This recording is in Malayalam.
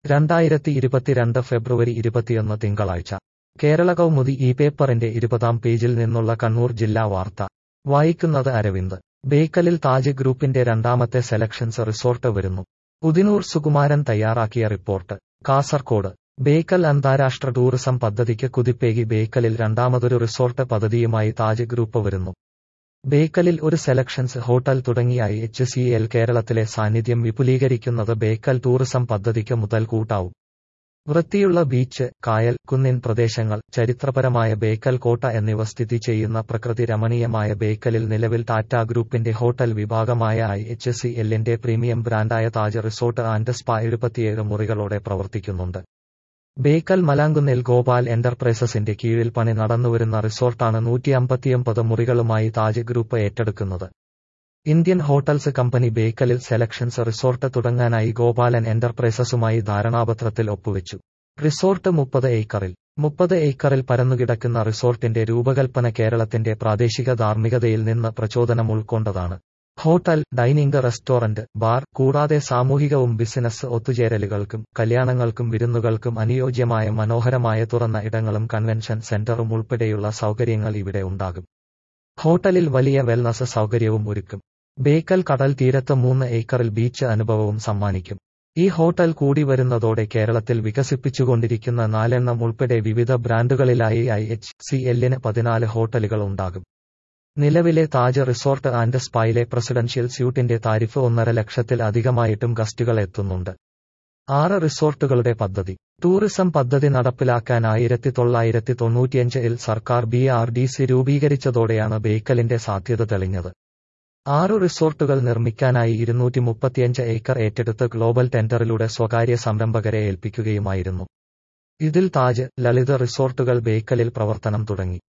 രണ്ടായിരത്തി ഇരുപത്തിരണ്ട് ഫെബ്രുവരി ഇരുപത്തിയൊന്ന് തിങ്കളാഴ്ച കേരള കൗമുദി ഈ പേപ്പറിന്റെ ഇരുപതാം പേജിൽ നിന്നുള്ള കണ്ണൂർ ജില്ലാ വാർത്ത വായിക്കുന്നത് അരവിന്ദ് ബേക്കലിൽ താജ് ഗ്രൂപ്പിന്റെ രണ്ടാമത്തെ സെലക്ഷൻസ് റിസോർട്ട് വരുന്നു ഉദിനൂർ സുകുമാരൻ തയ്യാറാക്കിയ റിപ്പോർട്ട് കാസർകോട് ബേക്കൽ അന്താരാഷ്ട്ര ടൂറിസം പദ്ധതിക്ക് കുതിപ്പേകി ബേക്കലിൽ രണ്ടാമതൊരു റിസോർട്ട് പദ്ധതിയുമായി താജ് ഗ്രൂപ്പ് വരുന്നു ബേക്കലിൽ ഒരു സെലക്ഷൻസ് ഹോട്ടൽ തുടങ്ങിയായി എച്ച് സി എൽ കേരളത്തിലെ സാന്നിധ്യം വിപുലീകരിക്കുന്നത് ബേക്കൽ ടൂറിസം പദ്ധതിക്ക് മുതൽക്കൂട്ടാവും വൃത്തിയുള്ള ബീച്ച് കായൽ കുന്നിൻ പ്രദേശങ്ങൾ ചരിത്രപരമായ ബേക്കൽ കോട്ട എന്നിവ സ്ഥിതി ചെയ്യുന്ന പ്രകൃതി രമണീയമായ ബേക്കലിൽ നിലവിൽ ടാറ്റ ഗ്രൂപ്പിന്റെ ഹോട്ടൽ വിഭാഗമായ ഐ എച്ച് സി എല്ലിന്റെ പ്രീമിയം ബ്രാൻഡായ താജ് റിസോർട്ട് ആൻഡ് സ്പാ എഴുപത്തിയേഴ് മുറികളോടെ പ്രവർത്തിക്കുന്നുണ്ട് ബേക്കൽ മലാങ്കുന്നിൽ ഗോപാൽ എന്റർപ്രൈസസിന്റെ കീഴിൽ പണി നടന്നുവരുന്ന റിസോർട്ടാണ് നൂറ്റി അമ്പത്തിയൊമ്പത് മുറികളുമായി താജ് ഗ്രൂപ്പ് ഏറ്റെടുക്കുന്നത് ഇന്ത്യൻ ഹോട്ടൽസ് കമ്പനി ബേക്കലിൽ സെലക്ഷൻസ് റിസോർട്ട് തുടങ്ങാനായി ഗോപാലൻ എന്റർപ്രൈസസുമായി ധാരണാപത്രത്തിൽ ഒപ്പുവെച്ചു റിസോർട്ട് മുപ്പത് ഏക്കറിൽ മുപ്പത് ഏക്കറിൽ പരന്നുകിടക്കുന്ന റിസോർട്ടിന്റെ രൂപകൽപ്പന കേരളത്തിന്റെ പ്രാദേശിക ധാർമ്മികതയിൽ നിന്ന് പ്രചോദനം ഉൾക്കൊണ്ടതാണ് ഹോട്ടൽ ഡൈനിംഗ് റെസ്റ്റോറന്റ് ബാർ കൂടാതെ സാമൂഹികവും ബിസിനസ് ഒത്തുചേരലുകൾക്കും കല്യാണങ്ങൾക്കും വിരുന്നുകൾക്കും അനുയോജ്യമായ മനോഹരമായ തുറന്ന ഇടങ്ങളും കൺവെൻഷൻ സെന്ററും ഉൾപ്പെടെയുള്ള സൗകര്യങ്ങൾ ഇവിടെ ഉണ്ടാകും ഹോട്ടലിൽ വലിയ വെൽനസ് സൗകര്യവും ഒരുക്കും ബേക്കൽ കടൽ തീരത്ത് മൂന്ന് ഏക്കറിൽ ബീച്ച് അനുഭവവും സമ്മാനിക്കും ഈ ഹോട്ടൽ കൂടി വരുന്നതോടെ കേരളത്തിൽ വികസിപ്പിച്ചുകൊണ്ടിരിക്കുന്ന നാലെണ്ണം ഉൾപ്പെടെ വിവിധ ബ്രാൻഡുകളിലായി ഐ എച്ച് സി എല്ലിന് പതിനാല് ഹോട്ടലുകൾ ഉണ്ടാകും നിലവിലെ താജ് റിസോർട്ട് ആൻഡ് സ്പൈലെ പ്രസിഡൻഷ്യൽ സ്യൂട്ടിന്റെ താരിഫ് ഒന്നര ലക്ഷത്തിൽ അധികമായിട്ടും ഗസ്റ്റുകൾ എത്തുന്നുണ്ട് ആറ് റിസോർട്ടുകളുടെ പദ്ധതി ടൂറിസം പദ്ധതി നടപ്പിലാക്കാൻ ആയിരത്തി തൊള്ളായിരത്തി തൊണ്ണൂറ്റിയഞ്ചിൽ സർക്കാർ ബി ആർ ഡി സി രൂപീകരിച്ചതോടെയാണ് ബേക്കലിന്റെ സാധ്യത തെളിഞ്ഞത് ആറു റിസോർട്ടുകൾ നിർമ്മിക്കാനായി ഇരുന്നൂറ്റി മുപ്പത്തിയഞ്ച് ഏക്കർ ഏറ്റെടുത്ത് ഗ്ലോബൽ ടെൻഡറിലൂടെ സ്വകാര്യ സംരംഭകരെ ഏൽപ്പിക്കുകയുമായിരുന്നു ഇതിൽ താജ് ലളിത റിസോർട്ടുകൾ ബേക്കലിൽ പ്രവർത്തനം തുടങ്ങി